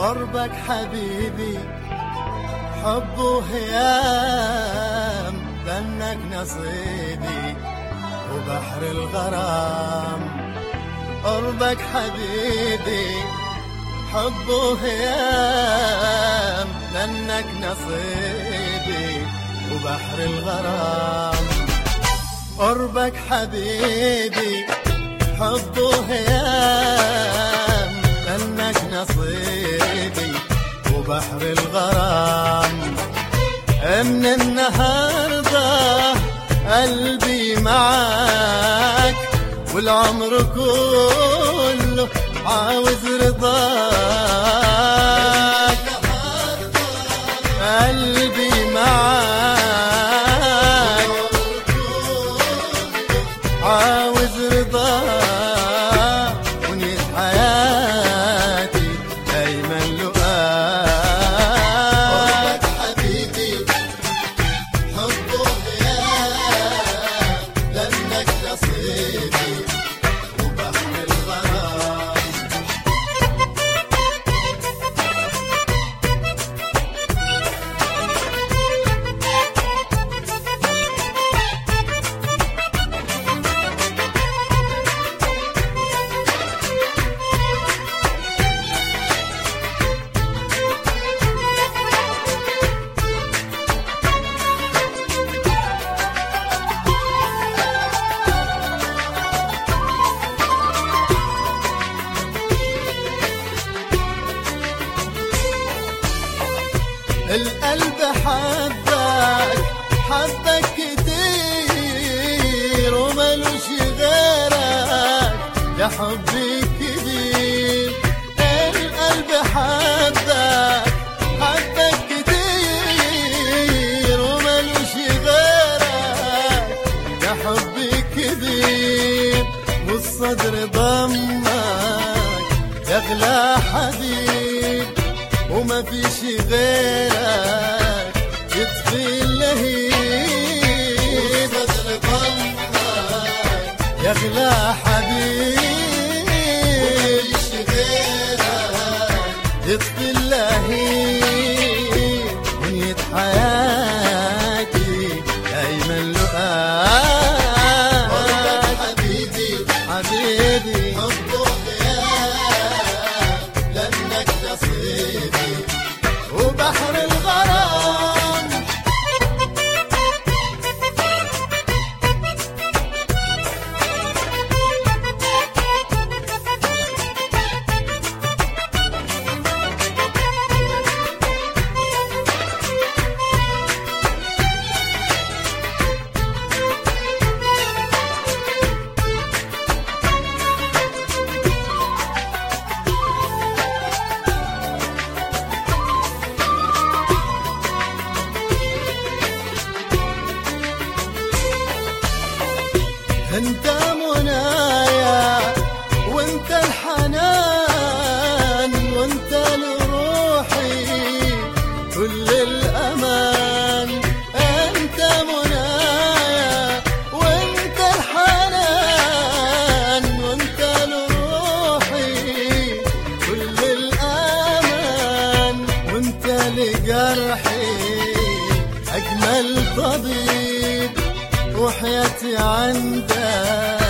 قربك حبيبي حب وهيام لأنك نصيبي وبحر الغرام قربك حبيبي حب وهيام لأنك نصيبي وبحر الغرام قربك حبيبي حب وهيام لأنك نصيبي وبحر الغرام من النهارده قلبي معاك والعمر كله عاوز رضاك قلبي معاك عاوز رضاك ونيت حياتي دايما لقاك حبيبي حبه غياب لأنك نصيبي وبحر الغرام القلب حبك حبك كتير وملوش غيرك يا حبي كبير القلب حبك حبك كتير وملوش غيرك يا حبي كبير والصدر ضمك يا اغلى حبيب وما فيش غيرك يطفي اللهيب يا اغلى حبيب يطفي اللهيب ونيت حياتي دايما لقاك حبيبي حبيبي لأنك نصيبي وبحر الغرام انت منايا وانت الحنان وانت لروحي كل الامان انت منايا وانت الحنان وانت لروحي كل الامان وانت لجرحي اجمل طبيب وحياتي عندك